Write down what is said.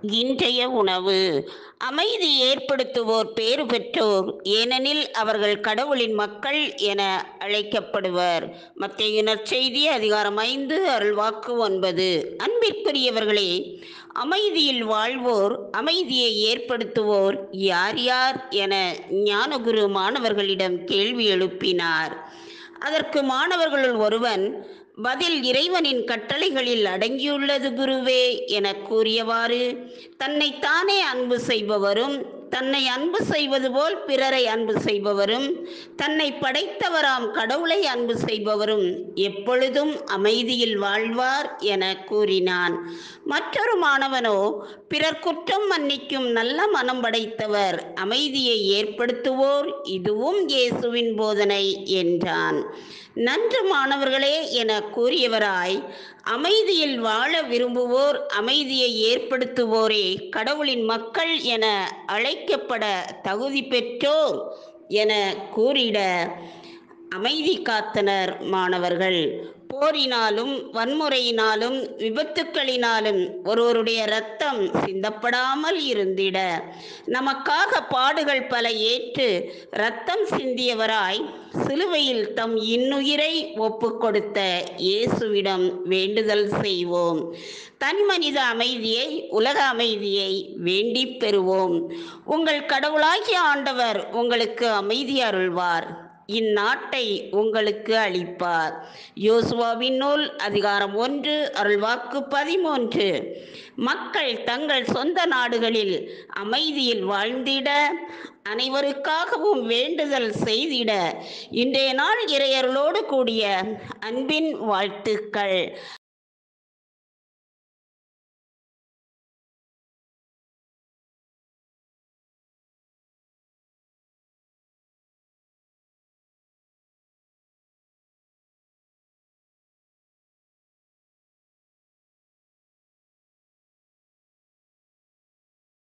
இன்றைய உணவு அமைதி ஏற்படுத்துவோர் பேறு பெற்றோர் ஏனெனில் அவர்கள் கடவுளின் மக்கள் என அழைக்கப்படுவர் மத்திய நற்செய்தி அதிகாரம் ஐந்து அருள்வாக்கு ஒன்பது அன்பிற்குரியவர்களே அமைதியில் வாழ்வோர் அமைதியை ஏற்படுத்துவோர் யார் யார் என ஞானகுரு மாணவர்களிடம் கேள்வி எழுப்பினார் அதற்கு மாணவர்களுள் ஒருவன் பதில் இறைவனின் கட்டளைகளில் அடங்கியுள்ளது குருவே என கூறியவாறு தன்னைத்தானே அன்பு செய்பவரும் தன்னை அன்பு செய்வது போல் பிறரை அன்பு செய்பவரும் தன்னை படைத்தவராம் கடவுளை அன்பு செய்பவரும் எப்பொழுதும் அமைதியில் வாழ்வார் என கூறினான் மற்றொரு மாணவனோ பிறர் குற்றம் மன்னிக்கும் நல்ல மனம் படைத்தவர் அமைதியை ஏற்படுத்துவோர் இதுவும் இயேசுவின் போதனை என்றான் நன்று மாணவர்களே என கூறியவராய் அமைதியில் வாழ விரும்புவோர் அமைதியை ஏற்படுத்துவோரே கடவுளின் மக்கள் என அழைக்கப்பட தகுதி பெற்றோர் என கூறிட அமைதி காத்தனர் மாணவர்கள் போரினாலும் வன்முறையினாலும் விபத்துக்களினாலும் ஒருவருடைய இரத்தம் சிந்தப்படாமல் இருந்திட நமக்காக பாடுகள் பல ஏற்று இரத்தம் சிந்தியவராய் சிலுவையில் தம் இன்னுயிரை ஒப்பு கொடுத்த இயேசுவிடம் வேண்டுதல் செய்வோம் தன்மனித அமைதியை உலக அமைதியை வேண்டி பெறுவோம் உங்கள் கடவுளாகிய ஆண்டவர் உங்களுக்கு அமைதி அருள்வார் இந்நாட்டை உங்களுக்கு அளிப்பார் யோசுவாவின் நூல் அதிகாரம் ஒன்று அருள்வாக்கு பதிமூன்று மக்கள் தங்கள் சொந்த நாடுகளில் அமைதியில் வாழ்ந்திட அனைவருக்காகவும் வேண்டுதல் செய்திட இன்றைய நாள் இறையர்களோடு கூடிய அன்பின் வாழ்த்துக்கள்